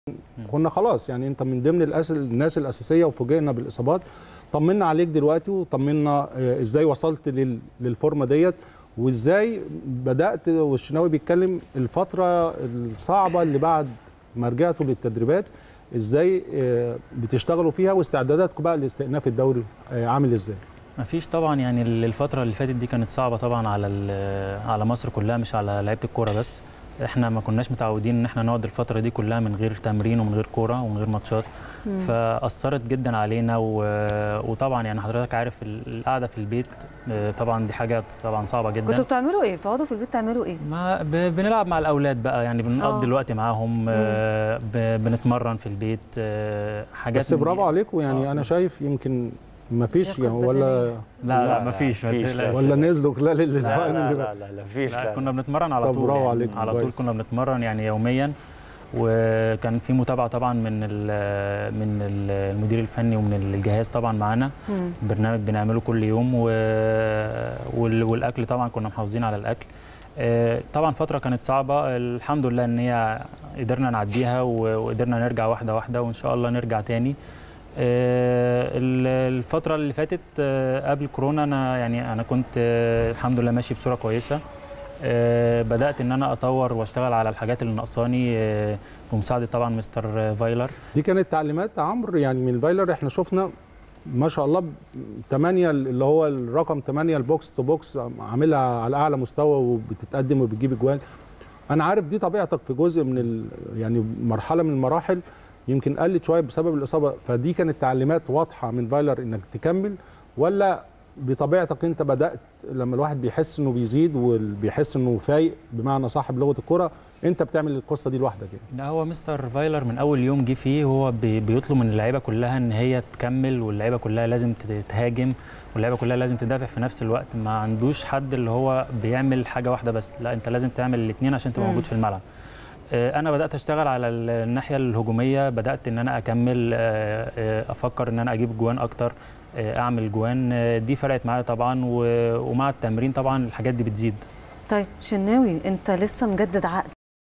كنا خلاص يعني انت من ضمن الأس... الناس الاساسيه وفوجئنا بالاصابات طمنا عليك دلوقتي وطمنا آه، ازاي وصلت لل... للفورمه ديت وازاي بدات والشناوي بيتكلم الفتره الصعبه اللي بعد ما رجعتوا للتدريبات ازاي آه، بتشتغلوا فيها واستعداداتكم بقى لاستئناف الدوري آه، عامل ازاي مفيش طبعا يعني الفترة اللي فاتت دي كانت صعبة طبعا على ال- على مصر كلها مش على لعيبة الكورة بس احنا ما كناش متعودين ان احنا نقعد الفترة دي كلها من غير تمرين ومن غير كورة ومن غير ماتشات فأثرت جدا علينا و... وطبعا يعني حضرتك عارف ال- القعدة في البيت آه، طبعا دي حاجة طبعا صعبة كنتوا جدا بتعملوا ايه بتقعدوا في البيت تعملوا ايه ما ب... بنلعب مع الأولاد بقى يعني بنقضي آه. الوقت معاهم آه، ب... بنتمرن في البيت آه، حاجات بس من دي. برافو عليكم يعني آه. انا شايف يمكن ما فيش لياقة يعني ولا لا لا, لا، مفيش ما مفيش، تقلقش. ولا نزلوا خلال لا الاسبوعين لا اللي لا فاتوا لا لا فيش لا لا كنا بنتمرن على طب طول برافو يعني عليكم، على طول كويس. كنا بنتمرن يعني يوميا وكان في متابعه طبعا من ال- من ال- المدير الفني ومن الجهاز طبعا معانا مم. برنامج بنعمله كل يوم و... وال- والاكل طبعا كنا محافظين على الاكل آه، طبعا فتره كانت صعبه الحمد لله ان هي قدرنا نعديها و- وقدرنا نرجع واحده واحده وان شاء الله نرجع تاني آه، ال- الفتره اللي فاتت آه، قبل كورونا انا يعني انا كنت آه، الحمد لله ماشي بصوره كويسه آه، بدات ان انا اطور واشتغل على الحاجات اللي ناقصاني آه، بمساعده طبعا مستر فايلر دي كانت تعليمات عمرو يعني من فايلر احنا شفنا ما شاء الله 8 اللي هو الرقم 8 البوكس تو بوكس عاملها على اعلى مستوى وبتتقدم وبتجيب اجوال انا عارف دي طبيعتك في جزء من ال يعني مرحله من المراحل يمكن قلت شويه بسبب الاصابه فدي كانت تعليمات واضحه من فايلر انك تكمل ولا بطبيعتك انت بدات لما الواحد بيحس انه بيزيد وبيحس انه فايق بمعنى صح بلغه الكره انت بتعمل القصه دي لوحدك يعني ده هو مستر فايلر من اول يوم جه فيه هو بي- بيطلب من اللعيبه كلها ان هي تكمل واللعيبه كلها لازم تت- تهاجم واللعيبه كلها لازم تدافع في نفس الوقت ما عندوش حد اللي هو بيعمل حاجه واحده بس لا انت لازم تعمل الاثنين عشان تبقى مم. موجود في الملعب آه، انا بدات اشتغل على ال- الناحيه الهجوميه بدات ان انا اكمل آه، آه، افكر ان انا اجيب جوان اكتر آه، اعمل جوان آه، دي فرقت معايا طبعا و- ومع التمرين طبعا الحاجات دي بتزيد طيب شناوي انت لسه مجدد عقد